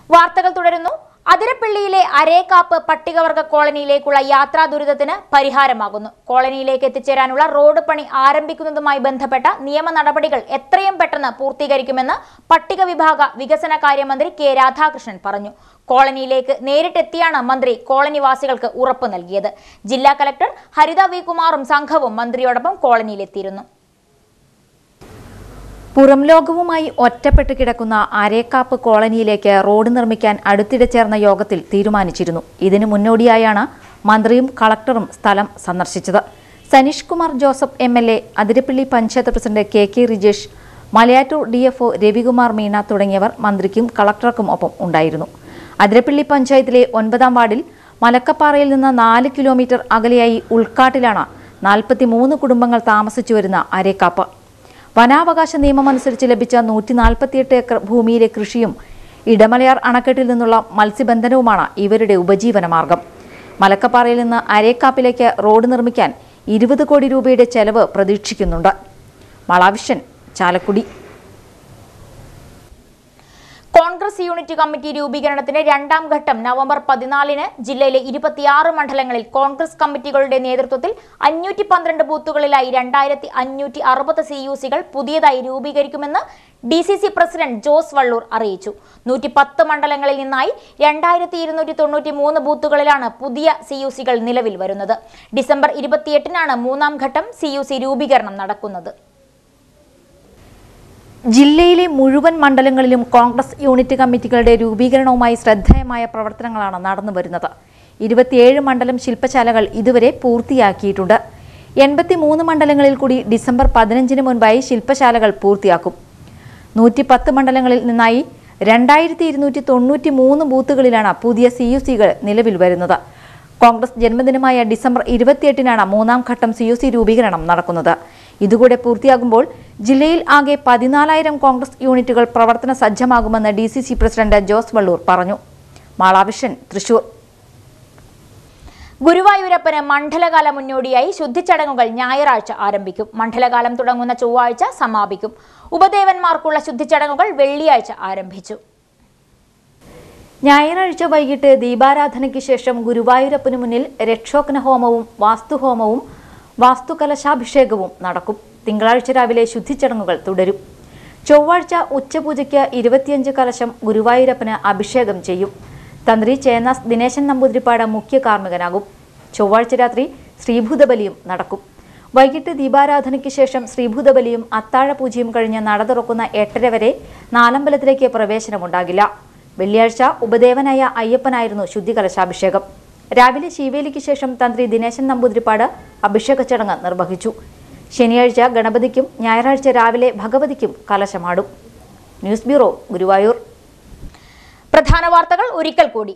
വാർത്തകൾ തുടരുന്നു അതിരപ്പള്ളിയിലെ അരേക്കാപ്പ് പട്ടികവർഗ കോളനിയിലേക്കുള്ള യാത്രാ ദുരിതത്തിന് പരിഹാരമാകുന്നു കോളനിയിലേക്ക് എത്തിച്ചേരാനുള്ള റോഡ് പണി ആരംഭിക്കുന്നതുമായി ബന്ധപ്പെട്ട നിയമ നടപടികൾ എത്രയും പെട്ടെന്ന് പൂർത്തീകരിക്കുമെന്ന് പട്ടിക വിഭാഗ വികസന കാര്യമന്ത്രി കെ രാധാകൃഷ്ണൻ പറഞ്ഞു കോളനിയിലേക്ക് നേരിട്ടെത്തിയാണ് മന്ത്രി കോളനിവാസികൾക്ക് ഉറപ്പ് നൽകിയത് ജില്ലാ കലക്ടർ ഹരിത വി കുമാറും സംഘവും മന്ത്രിയോടൊപ്പം കോളനിയിലെത്തിയിരുന്നു പുറം ലോകവുമായി ഒറ്റപ്പെട്ട് കിടക്കുന്ന അരേക്കാപ്പ് കോളനിയിലേക്ക് റോഡ് നിർമ്മിക്കാൻ അടുത്തിടെ ചേർന്ന യോഗത്തിൽ തീരുമാനിച്ചിരുന്നു ഇതിനു മുന്നോടിയായാണ് മന്ത്രിയും കളക്ടറും സ്ഥലം സന്ദർശിച്ചത് Saneesh Kumar Joseph M L A Athirappilly panchayat president K K Rijesh Malayattoor D F O Ravikumar Meena തുടങ്ങിയവർ മന്ത്രിക്കും കളക്ടർക്കും ഒപ്പം ഉണ്ടായിരുന്നു അതിരപ്പള്ളി പഞ്ചായത്തിലെ ഒൻപതാം വാർഡിൽ മലക്കപ്പാറയിൽ നിന്ന് നാല് കിലോമീറ്റർ അകലെയായി ഉൾക്കാട്ടിലാണ് നാൽപ്പത്തിമൂന്ന് കുടുംബങ്ങൾ താമസിച്ചു വരുന്ന അരേക്കാപ്പ് വനാവകാശ നിയമം അനുസരിച്ച് ലഭിച്ച നൂറ്റി നാൽപ്പത്തിയെട്ട് ഏക്കർ ഭൂമിയിലെ കൃഷിയും ഇടമലയാർ അണക്കെട്ടിൽ നിന്നുള്ള മത്സ്യബന്ധനവുമാണ് ഇവരുടെ ഉപജീവന മാർഗം മലക്കപ്പാറയിൽ നിന്ന് അരേക്കാപ്പിലേക്ക് റോഡ് നിർമ്മിക്കാൻ ഇരുപത് കോടി രൂപയുടെ ചെലവ് പ്രതീക്ഷിക്കുന്നുണ്ട് മളാവിഷൻ ചാലക്കുടി കോൺഗ്രസ് യൂണിറ്റ് കമ്മിറ്റി രൂപീകരണത്തിന്റെ രണ്ടാം ഘട്ടം നവംബർ പതിനാലിന് ജില്ലയിലെ ഇരുപത്തിയാറ് മണ്ഡലങ്ങളിൽ കോൺഗ്രസ് കമ്മിറ്റികളുടെ നേതൃത്വത്തിൽ അഞ്ഞൂറ്റി പന്ത്രണ്ട് ബൂത്തുകളിലായി രണ്ടായിരത്തി അഞ്ഞൂറ്റി അറുപത് സി യു സികൾ പുതിയതായി രൂപീകരിക്കുമെന്ന് D C C president Jose Vallur അറിയിച്ചു നൂറ്റി പത്ത് മണ്ഡലങ്ങളിൽ നിന്നായി രണ്ടായിരത്തി ഇരുന്നൂറ്റി തൊണ്ണൂറ്റി മൂന്ന് ബൂത്തുകളിലാണ് പുതിയ സി യു സികൾ നിലവിൽ വരുന്നത് ഡിസംബർ ഇരുപത്തിയെട്ടിനാണ് മൂന്നാം ഘട്ടം സി യു സി രൂപീകരണം നടക്കുന്നത് ജില്ലയിലെ മുഴുവൻ മണ്ഡലങ്ങളിലും കോൺഗ്രസ് യൂണിറ്റ് കമ്മിറ്റികളുടെ രൂപീകരണവുമായി ശ്രദ്ധേയമായ പ്രവർത്തനങ്ങളാണ് നടന്നുവരുന്നത് ഇരുപത്തിയേഴ് മണ്ഡലം ശില്പശാലകൾ ഇതുവരെ പൂർത്തിയാക്കിയിട്ടുണ്ട് എൺപത്തിമൂന്ന് മണ്ഡലങ്ങളിൽ കൂടി ഡിസംബർ പതിനഞ്ചിന് മുൻപായി ശില്പശാലകൾ പൂർത്തിയാക്കും നൂറ്റി പത്ത് മണ്ഡലങ്ങളിൽ നിന്നായി രണ്ടായിരത്തി ഇരുന്നൂറ്റി തൊണ്ണൂറ്റി മൂന്ന് ബൂത്തുകളിലാണ് പുതിയ സി യു സികൾ നിലവിൽ വരുന്നത് കോൺഗ്രസ് ജന്മദിനമായ ഡിസംബർ ഇരുപത്തിയെട്ടിനാണ് മൂന്നാം ഘട്ടം സി യു സി രൂപീകരണം നടക്കുന്നത് ഇതുകൂടെ പൂർത്തിയാകുമ്പോൾ ജില്ലയിൽ ആകെ പതിനാലായിരം കോൺഗ്രസ് യൂണിറ്റുകൾ പ്രവർത്തന സജ്ജമാകുമെന്ന് D C C president Jose Vallur പറഞ്ഞു മാളാവിഷൻ തൃശൂർ ഗുരുവായൂരപ്പന് മണ്ഡലകാല മുന്നോടിയായി ശുദ്ധിച്ചടങ്ങുകൾ ഞായറാഴ്ച ആരംഭിക്കും മണ്ഡലകാലം തുടങ്ങുന്ന ചൊവ്വാഴ്ച സമാപിക്കും ഉപദേവന്മാർക്കുള്ള ശുദ്ധിച്ചടങ്ങുകൾ വെള്ളിയാഴ്ച ആരംഭിച്ചു ഞായറാഴ്ച വൈകിട്ട് ദീപാരാധനയ്ക്ക് ശേഷം ഗുരുവായൂരപ്പന് മുന്നിൽ രക്ഷോഗ്ന ഹോമവും വാസ്തുഹോമവും വാസ്തുകലശാഭിഷേകവും നടക്കും തിങ്കളാഴ്ച രാവിലെ ശുദ്ധിച്ചടങ്ങുകൾ തുടരും ചൊവ്വാഴ്ച ഉച്ചപൂജയ്ക്ക് ഇരുപത്തിയഞ്ച് കലശം ഗുരുവായൂരപ്പന് അഭിഷേകം ചെയ്യും തന്ത്രി ചേന്നാസ് ദിനേശൻ നമ്പൂതിരിപ്പാട് മുഖ്യ കാർമ്മികനാകും ചൊവ്വാഴ്ച രാത്രി ശ്രീഭൂതബലിയും നടക്കും വൈകിട്ട് ദീപാരാധനയ്ക്ക് ശേഷം ശ്രീഭൂതബലിയും അത്താഴപൂജയും കഴിഞ്ഞ് നട തുറക്കുന്ന എട്ടര വരെ നാലമ്പലത്തിലേക്ക് പ്രവേശനമുണ്ടാകില്ല വെള്ളിയാഴ്ച ഉപദേവനായ അയ്യപ്പനായിരുന്നു ശുദ്ധികലശാഭിഷേകം രാവിലെ ശീവേലിക്ക് ശേഷം തന്ത്രി ദിനേശൻ നമ്പൂതിരിപ്പാട് അഭിഷേക ചടങ്ങ് നിർവഹിച്ചു ശനിയാഴ്ച ഗണപതിക്കും ഞായറാഴ്ച രാവിലെ ഭഗവതിക്കും കലശമാടും ന്യൂസ് ബ്യൂറോ ഗുരുവായൂർ പ്രധാന വാർത്തകൾ ഒരിക്കൽ കൂടി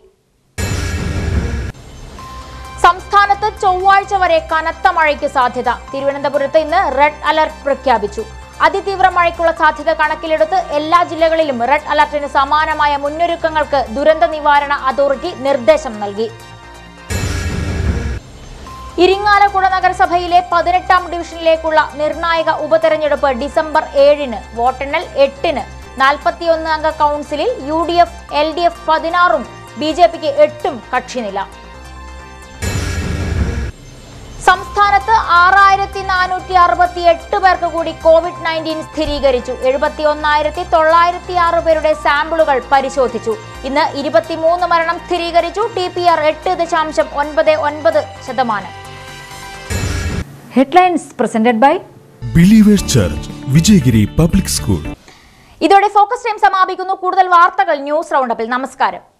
സംസ്ഥാനത്ത് ചൊവ്വാഴ്ച വരെ കനത്ത മഴയ്ക്ക് സാധ്യത തിരുവനന്തപുരത്ത് ഇന്ന് റെഡ് അലർട്ട് പ്രഖ്യാപിച്ചു അതിതീവ്ര മഴയ്ക്കുള്ള സാധ്യത കണക്കിലെടുത്ത് എല്ലാ ജില്ലകളിലും റെഡ് അലർട്ടിന് സമാനമായ മുന്നൊരുക്കങ്ങൾക്ക് ദുരന്ത നിവാരണ അതോറിറ്റി നിർദ്ദേശം നൽകി ഇരിങ്ങാലക്കുട നഗരസഭയിലെ പതിനെട്ടാം ഡിവിഷനിലേക്കുള്ള നിർണായക ഉപതെരഞ്ഞെടുപ്പ് ഡിസംബർ ഏഴിന് വോട്ടെണ്ണൽ എട്ടിന് നാൽപ്പത്തിയൊന്ന് അംഗ കൗൺസിലിൽ U D F L D F പതിനാറും ബി ജെ പിക്ക് എട്ടും കക്ഷിനില സംസ്ഥാനത്ത് ആറായിരത്തി നാനൂറ്റി അറുപത്തി എട്ട് പേർക്ക് കൂടി കോവിഡ് നയൻറ്റീൻ സ്ഥിരീകരിച്ചു എഴുപത്തി ഒന്നായിരത്തി തൊള്ളായിരത്തി ആറ് പേരുടെ സാമ്പിളുകൾ പരിശോധിച്ചു ഇന്ന് ഇരുപത്തിമൂന്ന് മരണം സ്ഥിരീകരിച്ചു ടി പി ആർ എട്ട് ദശാംശം ഒൻപത് ഒൻപത് ശതമാനം headlines presented by believers church Vijayagiri public school ഇതോടെ ഫോക്കസ് ടൈം സമാപിക്കുന്നു കൂടുതൽ വാർത്തകൾ ന്യൂസ് റൗണ്ടപ്പിൽ നമസ്കാരം